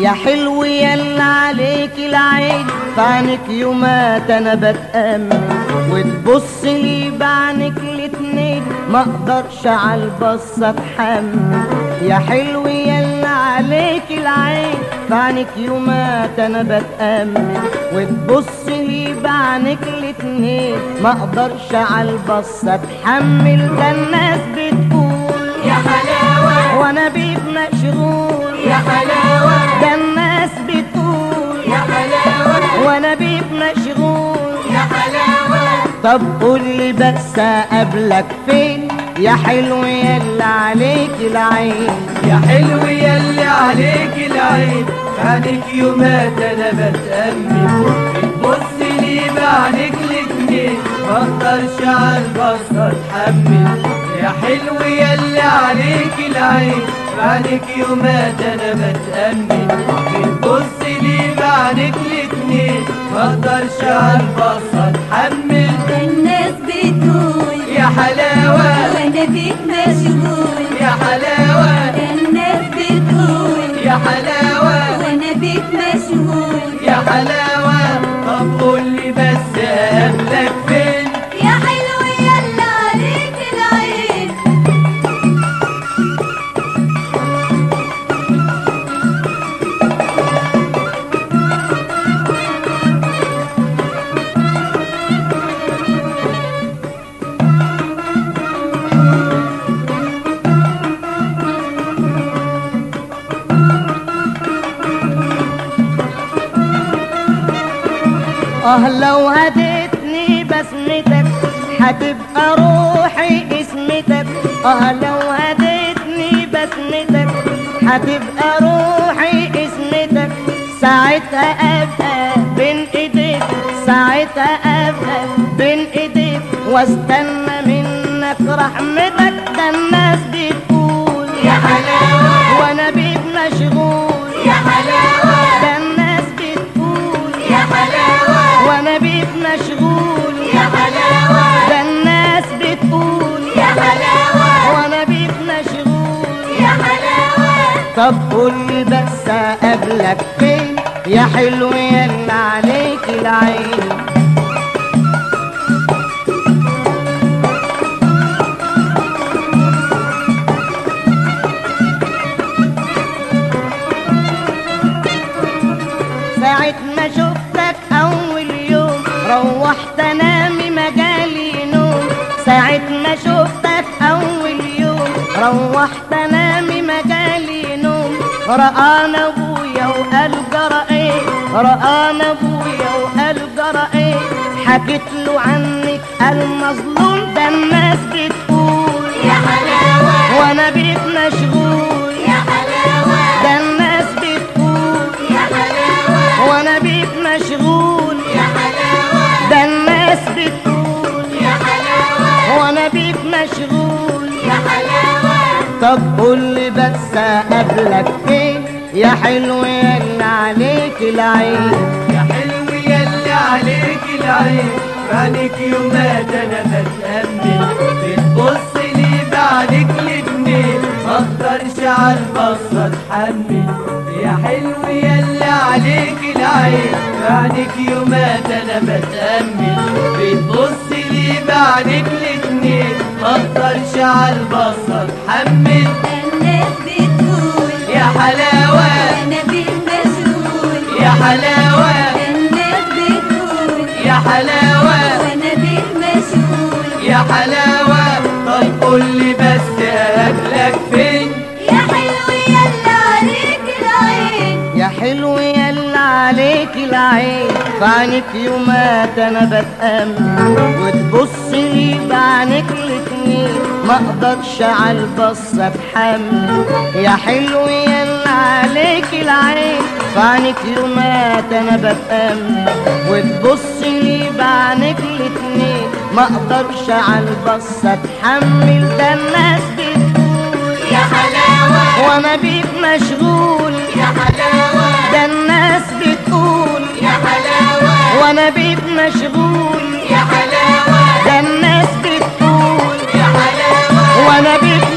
يا حلو يلا عليك العين فعنك يومات انا بتأمل وتبص لي بعينك الاتنين ما اقدرش على البصة اتحمل يا حلو يلا عليك العين فعنك يومات انا بتأمل وتبص لي بعينك الاتنين ما اقدرش على البصة اتحمل ده الناس بتقول يا حلاوة وانا بيك مشغول يا حلاوة ده الناس بتقول يا حلاوة وانا بيك مشغول يا حلاوة طب قول لي بس اقابلك فين يا حلو يلا عليك العين يا حلو يلي عليك العين عنك يومات انا بتأمل بتبص لي بعينك الاتنين ما اقدرش على البصة اتحمل يا حلو يلي عليك العين عنك يومات انا بتأمل بتبص لي بعينك الاتنين ما اقدرش على البصة اتحمل الناس بتقول يا حلاوة وانا بيك مشغول يا حلاوة الناس بتقول يا حلاوة وانا بيك مشغول يا حلاوة طب قول لي بس قبلك فين يا حلو يلا عليك العين اه لو هديتني بسمتك هتبقى روحي اسمتك اه لو هديتني بسمتك هتبقى روحي اسمتك ساعتها ابقى بين ايديك ساعتها ابقى بين ايديك واستنى منك رحمتك ده الناس بتقول يا حلاوة وانا بيك مشغول يا حلاوة ده الناس بتقول يا حلاوة وانا بيك مشغول يا حلاوة ده الناس بتقول يا حلاوة وانا بيك مشغول يا حلاوة طب قول لي بس اقابلك فين يا حلو يلا عليك العين ساعة ما شفتك أول يوم روحت أنامي مجالي نوم ساعة ما شفتك أول يوم روحت أنامي مجالي نوم رآنا أبويا وقال جرى إيه رآنا أبويا وقال جرى إيه حكيت له عنك المظلوم ده الناس بتقول يا حلاوة وأنا بيك مشغول يا حلاوة ده الناس بتقول يا حلاوة وانا بيك مشغول يا حلاوة ده الناس بتقول يا حلاوة وانا بيك مشغول يا حلاوة طب قول لي بس اقابلك فين يا حلو يلا عليك العين يا حلو يلي عليك العين بعدك يومات انا بتأمل بتبص لي بعدك الاتنين ما اقدرش على البصة اتحمل يا حلو يلي عليك العين بعدك يومات انا بتأمل بتبص لي بعدك الاتنين ما اقدرش على البصة اتحمل الناس بتقول يا حلاوة وانا بيك مشغول يا حلاوة الناس بتقول يا حلاوة وانا بيك مشغول يا حلاوة طب قول لي بس أهلك فين يا حلو يلا عليك العين يا حلو يلا عليك العين فعنك يومات انا بتأمل وتبص لي بعينك الاتنين ما اقدرش على البصة اتحمل يا حلو يلا عليك العين فعنك يومات انا بتأمل وتبص لي بعينك الاتنين ما اقدرش على البصة اتحمل ده الناس بتقول يا حلاوة وانا بيك مشغول يا حلاوة ده الناس بتقول يا حلاوة وانا بيك مشغول يا حلاوة ده الناس بتقول يا حلاوة وانا بيك